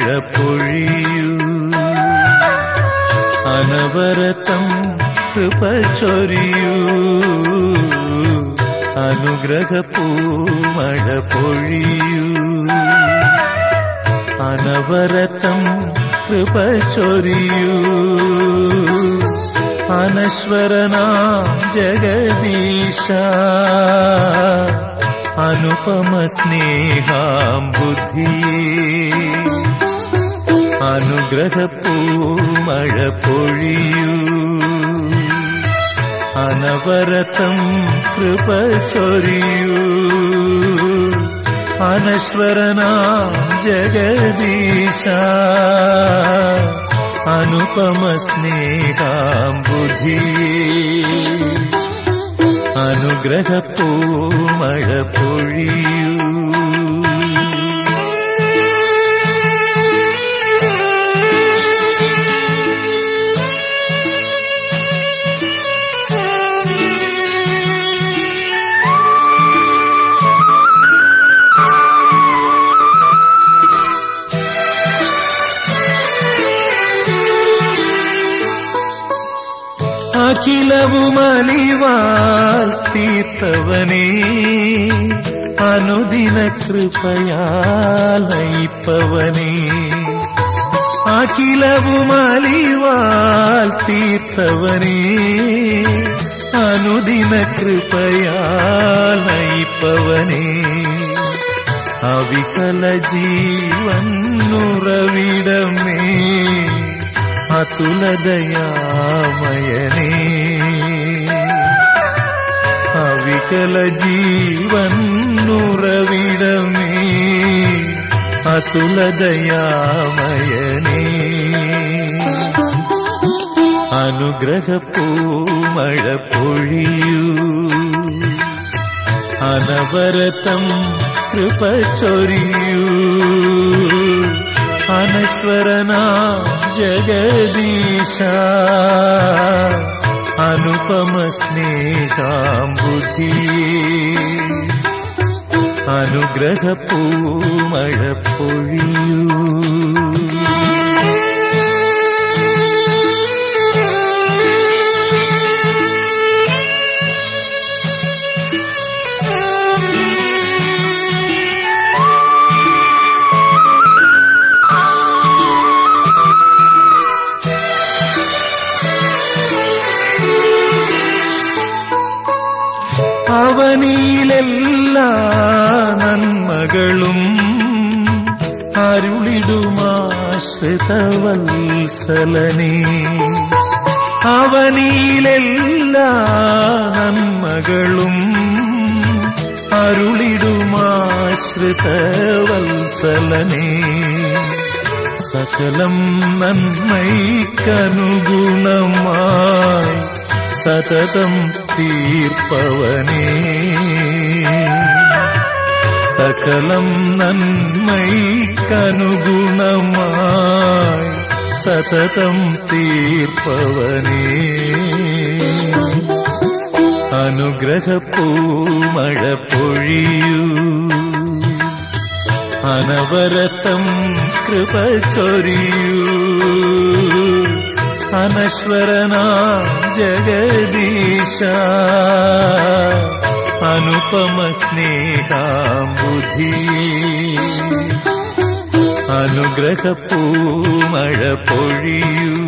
മഴ പൊഴിയൂ അനവരതം കൃപ ചൊരിയൂ അനുഗ്രഹപ്പൂ മഴ പൊഴിയൂ അനവരതം കൃപ ചൊരിയൂ അനശ്വരനാം ജഗദീശ അനുപമ സ്നേഹാം ബുദ്ധിയേ അനുഗ്രഹപ്പൂ മഴ പൊഴിയൂ അനവരതം കൃപ ചൊരിയൂ അനശ്വരനാം ജഗദീശ അനുപമ സ്നേഹാം ബുദ്ധിയേ അനുഗ്രഹപ്പൂ മഴ പൊഴിയൂ അഖിലവുമലിവാൽ തീർത്തവനേ അനുദിന കൃപയാൽ നയിപ്പവനേ അഖിലവുമലിവാൽ തീർത്തവനേ അനുദിന കൃപയാൽ നയിപ്പവനേ അവികല ജീവൻ ഉറവിടമേ അതുലതയാമയനേ അവികല ജീവൻ ഉറവിടമേ അതുലതയാമയനേ അനുഗ്രഹപ്പൂ മഴ പൊഴിയൂ അനവരതം കൃപ ചൊരിയൂ അനശ്വരനാ ജഗദീശ അനുപമ സ്നേഹാം ബുദ്ധിയേ അനുഗ്രഹപ്പൂ മഴ പൊഴിയൂ അവനിയിലെല്ലാ നന്മകളും അരുളിടുമാശ്രിതവത്സലനേ അവനിയിലെല്ലാ നന്മകളും അരുളിടുമാശ്രിതവത്സലനേ സകലം നന്മയ്ക്കനുഗുണമായി സതതം തീർപ്പവനേ സകലം നന്മയ്ക്കനുഗുണമായി സതതം തീർപ്പവനേ അനുഗ്രഹപ്പൂ മഴ പൊഴിയൂ അനവരതം കൃപ ചൊരിയൂ അനശ്വരനാ ജഗദീശ അനുപമ സ്നേഹാം ബുദ്ധിയേ അനുഗ്രഹപ്പൂ മഴ പൊഴിയൂ